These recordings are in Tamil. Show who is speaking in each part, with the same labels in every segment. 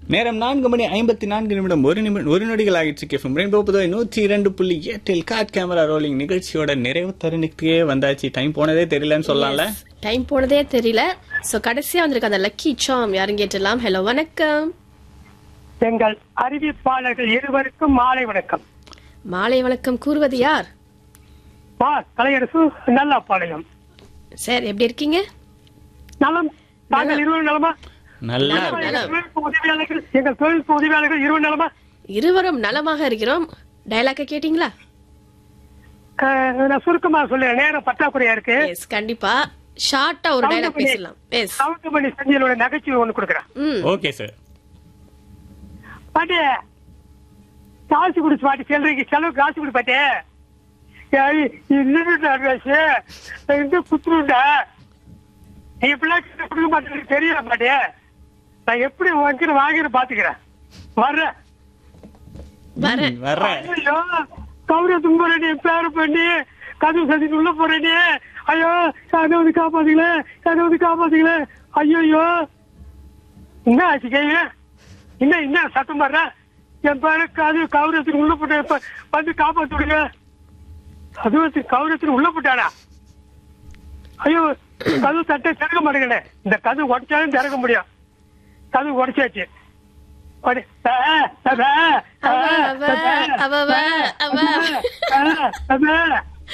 Speaker 1: நேரம் நான்கு மணி ஐம்பத்தி நான்கு நிமிடம் ஒரு நிமிடம் ஒரு நொடிகள் ஆகிடுச்சு கேஃபம் ரெயின்போ புதுவை நூற்றி இரண்டு புள்ளி எட்டில் காட் கேமரா ரோலிங் நிகழ்ச்சியோட நிறைவு தருணத்துக்கே வந்தாச்சு டைம் போனதே தெரியலன்னு சொல்லலாம்ல
Speaker 2: டைம் போனதே தெரியல சோ கடைசியா வந்திருக்க அந்த லக்கி சாம் யாரும் கேட்டலாம் ஹலோ வணக்கம்
Speaker 3: எங்கள் அறிவிப்பாளர்கள் இருவருக்கும் மாலை வணக்கம்
Speaker 2: மாலை வணக்கம் கூறுவது யார்
Speaker 3: வா கலையரசு நல்லாப்பாளையம்
Speaker 2: சார் எப்படி இருக்கீங்க
Speaker 3: நலம் தாங்கள் இருவரும் நலமா
Speaker 1: நல்லா
Speaker 2: நலம்,
Speaker 3: எங்கள்
Speaker 2: நலம்.
Speaker 3: தொழில்நுட்ப உதவியாளர்கள் எங்கள் தொழில்நுட்ப உதவியாளர்கள் இருவரும் நலமா
Speaker 2: இருவரும் நலமாக இருக்கிறோம் டயலாக்க கேட்டீங்களா
Speaker 3: அஹ், நான் சுருக்கமா சொல்லுறேன் நேரம் பற்றாக்குறையா இருக்கு
Speaker 2: எஸ் கண்டிப்பா ஷார்ட்டா ஒரு டயலாக் பேசலாம் எஸ்
Speaker 3: சவுண்ட் பண்ணி செஞ்சலோட நகைச்சுவை ஒண்ணு கொடுக்குறேன்
Speaker 2: ம்
Speaker 1: ஓகே சார்
Speaker 3: பாட்டி காசு குடிச்சு பாட்டி செல்றீங்க செலவு காசு குடி பாட்டி நின்றுட்டா பேசு இந்த குத்துருண்டா நீ இப்படிலாம் கொடுக்க மாட்டேன்னு தெரியல பாட்டி நான் எப்படி வாங்கிற வாங்கிற பாத்துக்கிறேன் வர்றேன்
Speaker 2: வரேன்
Speaker 1: வர்றேன்
Speaker 3: ஐயோ கௌரவ தும்புறேன் பேர பண்ணி கதவு சதிக்கு உள்ள போறேன் ஐயோ கதை வந்து காப்பாத்துங்களே கதை வந்து காப்பாத்துங்களே ஐயோ என்ன ஆச்சு கையில என்ன என்ன சத்தம் பாடுற என் பேரு கதவு கௌரவத்துக்கு உள்ள போட்ட இப்ப வந்து காப்பாத்து விடுங்க கதவத்துக்கு கௌரவத்துக்கு உள்ள போட்டானா ஐயோ கதவு தட்ட திறக்க மாட்டேங்கண்ணே இந்த கதவு உடைச்சாலும் திறக்க முடியும் கதவு உடைச்சாச்சு உடை- ஆ, ஆ, ஆ, ஆ,
Speaker 2: அவ, அவ, அவ, அவ, அவ.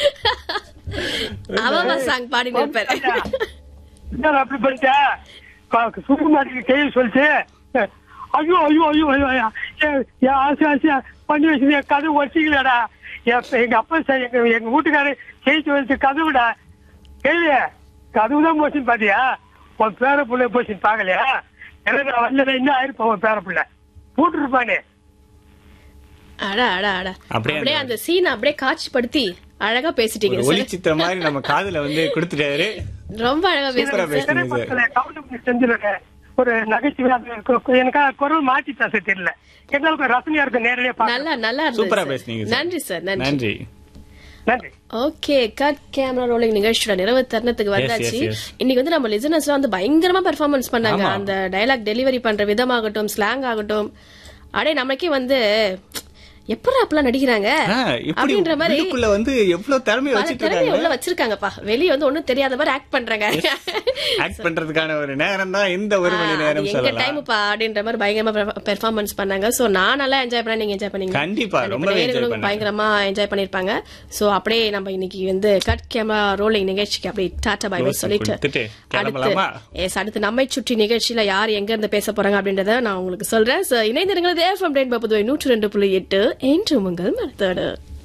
Speaker 2: அவ சாங் பாடிட்டு இருப்பாரு
Speaker 3: என்னடா அப்படி பண்ணிட்டா சுகுமாரிக்கு கையில் சொல்லிச்சு ஐயோ ஐயோ ஐயோ ஐயோ ஐயோ. என் என் ஆசை ஆசையா பண்ணி வச்சு என் கதவு வச்சிக்கலடா எங்க அப்பா சரி, எங்க எங்க வீட்டுக்காரு ஜெயிச்சு வச்சு கதவுடா கேள்வி கதவு தான் போச்சுன்னு பாத்தியா உன் பேர பிள்ளை போச்சுன்னு பாக்கலையா எனக்கு நான் வரல இன்னும் ஆயிருப்பா உன் பேர பிள்ளை போட்டு இருப்பானே
Speaker 2: அட அட அட
Speaker 1: அப்படியே
Speaker 2: அப்படியே அந்த சீன் அப்படியே காட்சிப்படுத்தி அழகா பேசிட்டீங்க
Speaker 1: ஒரு
Speaker 2: சார்
Speaker 1: ஒளிச்சித்திர மாதிரி நம்ம காதுல வந்து கொடுத்துட்டாரு
Speaker 2: ரொம்ப அழகா
Speaker 1: சூப்பரா
Speaker 2: பேசுறீங்க சார்
Speaker 1: பேசுறீங்க சார்
Speaker 3: கவுண்டமணி செஞ்சிருக்க ஒரு நகைச்சுவை அது கு- எனக்கு குரல் மாற்றி பேச தெரியல எங்களுக்கு ரசனையா இருக்கு நேரடியா பார்க்க
Speaker 2: நல்லா நல்லா
Speaker 1: சூப்பரா
Speaker 2: இருந்தது
Speaker 1: பேசுனீங்க
Speaker 2: சார்.
Speaker 1: சார்
Speaker 2: நன்றி சார் நன்றி
Speaker 1: நன்றி
Speaker 3: நன்றி
Speaker 2: ஓகே கட் கேமரா ரோலிங் நிகழ்ச்சியோட நிறைவு தருணத்துக்கு வந்தாச்சு
Speaker 1: yes, yes.
Speaker 2: இன்னைக்கு வந்து நம்ம லிசனர்ஸ் வந்து பயங்கரமா பெர்ஃபார்மன்ஸ் பண்ணாங்க
Speaker 1: ஆமா.
Speaker 2: அந்த டயலாக் டெலிவரி பண்ற விதமாகட்டும் ஸ்லாங் ஆகட்டும் அடே நமக்கே வந்து எப்படா அப்பெல்லாம் நடிக்கிறாங்க
Speaker 1: ஆ, இப்படி
Speaker 2: அப்படின்ற மாதிரி
Speaker 1: உள்ளுக்குள்ள வந்து எவ்வளவு திறமையை
Speaker 2: பல
Speaker 1: வச்சிட்டு
Speaker 2: திறமையை
Speaker 1: இருக்காங்க
Speaker 2: உள்ள வச்சிருக்காங்கப்பா வெளிய வந்து ஒண்ணும் தெரியாத மாதிரி ஆக்ட் பண்றாங்க
Speaker 1: ஆக்ட் பண்றதுக்கான ஒரு நேரம் தான் இந்த ஒரு மணி
Speaker 2: ஆ,
Speaker 1: நேரம்
Speaker 2: அது எங்க
Speaker 1: சொல்லலாம்
Speaker 2: டைம்ப்பா அப்படின்ற மாதிரி பயங்கரமா பெர்ஃபார்மன்ஸ் பண்ணாங்க சோ நான் நல்லா என்ஜாய் பண்ணேன் நீங்க என்ஜாய் பண்ணீங்க
Speaker 1: கண்டிப்பா, ரொம்பவே enjoy
Speaker 2: நேயர்களும்
Speaker 1: பண்ணேன்.
Speaker 2: பயங்கரமா என்ஜாய் பண்ணிருப்பாங்க சோ அப்படியே நம்ம இன்னைக்கு வந்து கட் கேமரா ரோலிங் நிகழ்ச்சிக்கு அப்படியே டாடா பை பை
Speaker 1: Close
Speaker 2: சொல்லிட்டு
Speaker 1: கொடுத்துட்டு
Speaker 2: அடுத்து
Speaker 1: கிளம்பலாமா?
Speaker 2: எஸ் அடுத்து நம்மை சுற்றி நிகழ்ச்சியில யார் எங்க இருந்து பேச போறாங்க அப்படின்றத நான் உங்களுக்கு சொல்றேன் So, இணைந்திருங்கள் எஃப்எம் ரெயின் புதுவை நூற்று ரெண்டு புள்ளி எட்டு என்று உங்கள் மனத்தோடு